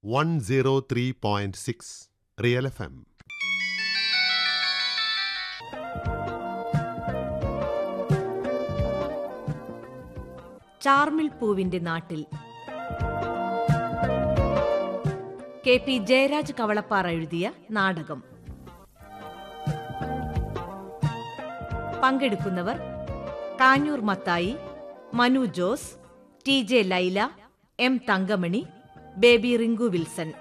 One zero three point six real F M ചാർമിൾ പൂവിന്റെ നാട്ടിൽ കെ പി ജയരാജ് കവളപ്പാറ എഴുതിയ നാടകം പങ്കെടുക്കുന്നവർ Kanjoor Mathai Manu Jose T J Laila M Thankamani Baby Rinku Wilson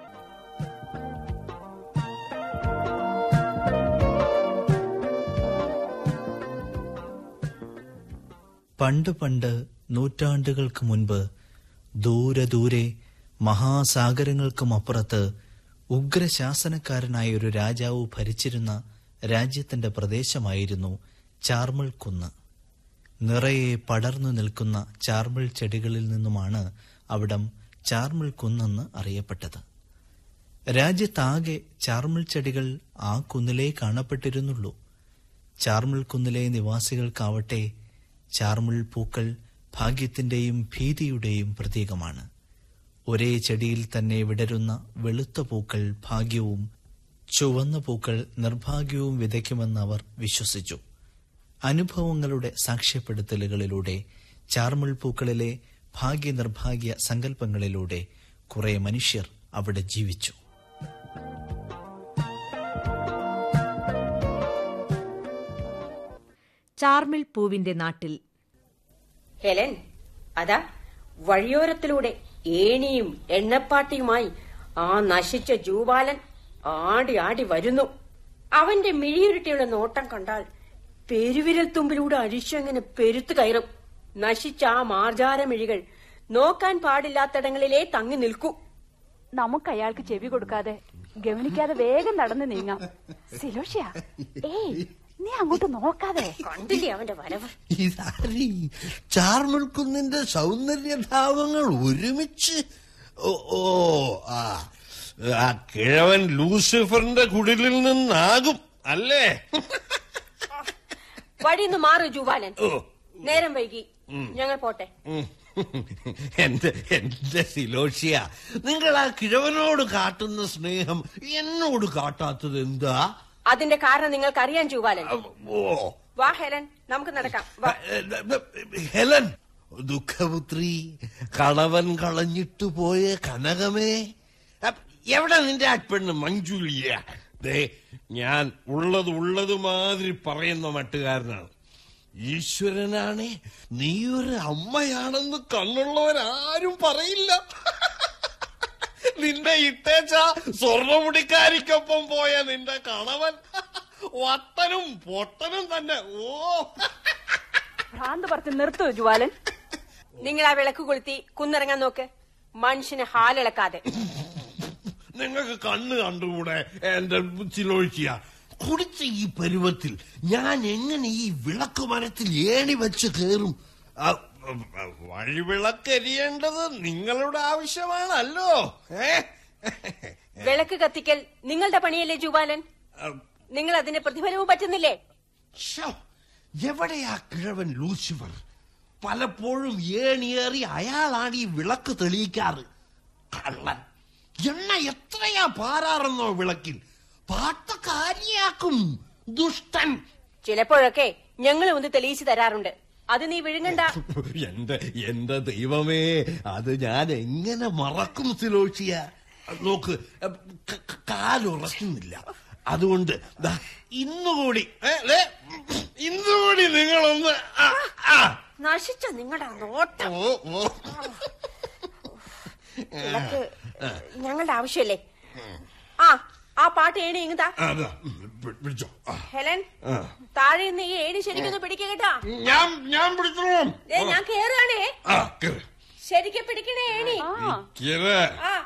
പണ്ട് പണ്ട് നൂറ്റാണ്ടുകൾക്ക് മുൻപ് ദൂരെ ദൂരെ മഹാസാഗരങ്ങൾക്കും അപ്പുറത്ത് ഉഗ്രശാസനക്കാരനായ ഒരു രാജാവ് ഭരിച്ചിരുന്ന രാജ്യത്തിന്റെ പ്രദേശമായിരുന്നു ചാർമിൾ കുന്ന് നിറയെ പടർന്നു നിൽക്കുന്ന ചാർമിൾ ചെടികളിൽ നിന്നുമാണ് അവിടം ചാർമിൾ കുന്നെന്ന് അറിയപ്പെട്ടത് രാജ്യത്താകെ ചാർമിൾ ചെടികൾ ആ കുന്നിലേ കാണപ്പെട്ടിരുന്നുള്ളൂ ചാർമിൾ കുന്നിലെ നിവാസികൾക്കാവട്ടെ ചാർമിൾ പൂക്കൾ ഭാഗ്യത്തിന്റെയും ഭീതിയുടെയും പ്രതീകമാണ് ഒരേ ചെടിയിൽ തന്നെ വിടരുന്ന വെളുത്ത പൂക്കൾ ഭാഗ്യവും ചുവന്ന പൂക്കൾ നിർഭാഗ്യവും വിതയ്ക്കുമെന്ന് അവർ വിശ്വസിച്ചു അനുഭവങ്ങളുടെ സാക്ഷ്യപ്പെടുത്തലുകളിലൂടെ ചാർമിൾ പൂക്കളിലെ ഭാഗ്യ നിർഭാഗ്യ സങ്കല്പങ്ങളിലൂടെ കുറെ മനുഷ്യർ അവിടെ ജീവിച്ചു ചാർമിൾ പൂവിന്റെ നാട്ടിൽ ഹെലൻ അതാ വഴിയോരത്തിലൂടെ ഏണിയും എണ്ണപ്പാട്ടിയുമായി ആ നശിച്ച ജൂവാലൻ ആടി ആടി വരുന്നു അവന്റെ മിഴിയുരുട്ടിയുള്ള നോട്ടം കണ്ടാൽ പെരുവിരൽ തുമ്പിലൂടെ അരിശങ്ങനെ പെരുത്തു കയറും നശിച്ച ആ മാർജാരമിഴികൾ നോക്കാൻ പാടില്ലാത്തിടങ്ങളിലേ തങ്ങി നിൽക്കൂ നമുക്ക് അയാൾക്ക് ചെവി കൊടുക്കാതെ ഗവനിക്കാതെ വേഗം നടന്ന് നീങ്ങാം സിലോഷ്യ ഏയ് നീ അങ്ങോട്ട് നോക്കാതെ കണ്ടില്ലേ അവന്റെ വരവ് ഇതാരീ ചാർമിൾക്കുന്നിന്റെ സൗന്ദര്യഭാവങ്ങൾ ഒരുമിച്ച് ഓ ഓ ആ ആ കിഴവൻ ലൂസിഫറിന്റെ കുടിലിൽ നിന്നാകും അല്ലേ വഴിന്ന് മാറു ജൂവാലൻ ഓ നേരം വൈകി ഞങ്ങൾ പോട്ടെ ഉം. എന്റെ എന്റെ സിലോഷ്യ നിങ്ങൾ ആ കിഴവനോട് കാട്ടുന്ന സ്നേഹം എന്നോട് കാട്ടാത്തത് എന്താ അതിന്റെ കാരണം നിങ്ങൾക്കറിയാൻ ജൂവാലൻ ഓ വാ ഹെലൻ നമുക്ക് നടക്കാം വാ ഹെലൻ ദുഃഖപുത്രി കളവൻ കളഞ്ഞിട്ടു പോയ കനകമേ അപ്പ് എവിടെ നിന്റെ ആ പെണ്ണ് മഞ്ജുലിയ ദേ ഞാൻ ഉള്ളത് ഉള്ളത് മാതിരി പറയുന്ന മട്ടുകാരനാണ് ഈശ്വരനാണേ നീയൊരു അമ്മയാണെന്ന് കണ്ണുള്ളവരാരും പറയില്ല നിന്റെ ഇട്ടേച്ച സ്വർണ്ണമുടിക്കാരിക്കൊപ്പം പോയ നിന്റെ കണവൻ വട്ടനും പൊട്ടനും തന്നെ ഓ ഭ്രാന്ത് പറച്ച് നിർത്തൂ ജുവാലൻ നിങ്ങൾ ആ വിളക്ക് കൊളുത്തി കുന്നിറങ്ങാൻ നോക്ക് മനുഷ്യന് ഹാലിളക്കാതെ നിങ്ങൾക്ക് കണ്ണ് കണ്ടുകൂടെ എന്റെ ചിലൊഴിക്കുക കുടിച്ച ഈ പരുവത്തിൽ ഞാൻ എങ്ങനെ ഈ വിളക്ക് മരത്തിൽ ഏണി വെച്ച് കയറും ആ, ആ, വഴിവിളക്കരിയേണ്ടത് നിങ്ങളുടെ ആവശ്യമാണല്ലോ ഏ വിളക്ക് കത്തിക്കൽ നിങ്ങളുടെ പണിയല്ലേ ജുവാലൻ നിങ്ങൾ അതിന് പ്രതിഫലവും പറ്റുന്നില്ലേ ശ്ശോ, എവിടെയാ കിഴവൻ ലൂസിഫർ പലപ്പോഴും ഏണിയേറി അയാളാണ് ഈ വിളക്ക് തെളിയിക്കാറ് കള്ളൻ എണ്ണ എത്രയാ പാരാറെന്നോ വിളക്കിൽ പാട്ട കാര്യാക്കും ദുഷ്ടൻ ചിലപ്പോഴൊക്കെ ഞങ്ങൾ ഒന്ന് തെളിയിച്ചു തരാറുണ്ട് അത് നീ വിഴുങ്ങണ്ട എന്റെ എന്റെ ദൈവമേ അത് ഞാൻ എങ്ങനെ മറക്കും സിലോഷിയ നോക്ക് ക- ക- കാലുറക്കുന്നില്ല അതുകൊണ്ട് ദാ ഇന്നുകൂടി ഏ, ദേ, ഇന്നുകൂടി നിങ്ങളൊന്ന് ആ, ആ. നശിച്ച നിങ്ങളുടെ നോട്ടം ഓ ഓ വിളക്ക് ഞങ്ങളുടെ ആവശ്യമല്ലേ ആ ആ പാട്ട് ഏണി ഇങ്ങതാ അതാ ഉം, പി- പിടിച്ചോ ആ. ഹെലൻ ആ. താഴെ നിന്ന് ഈ ഏണി ശരിക്കൊന്ന് പിടിക്കുക കേട്ടാ ഞാൻ ഞാൻ പിടിച്ചോളാം ദേ, ഞാൻ കേറുകയാണേ ആ കേറ് ശരിക്കും പിടിക്കണേ ഏണി ആ കേറ് ആ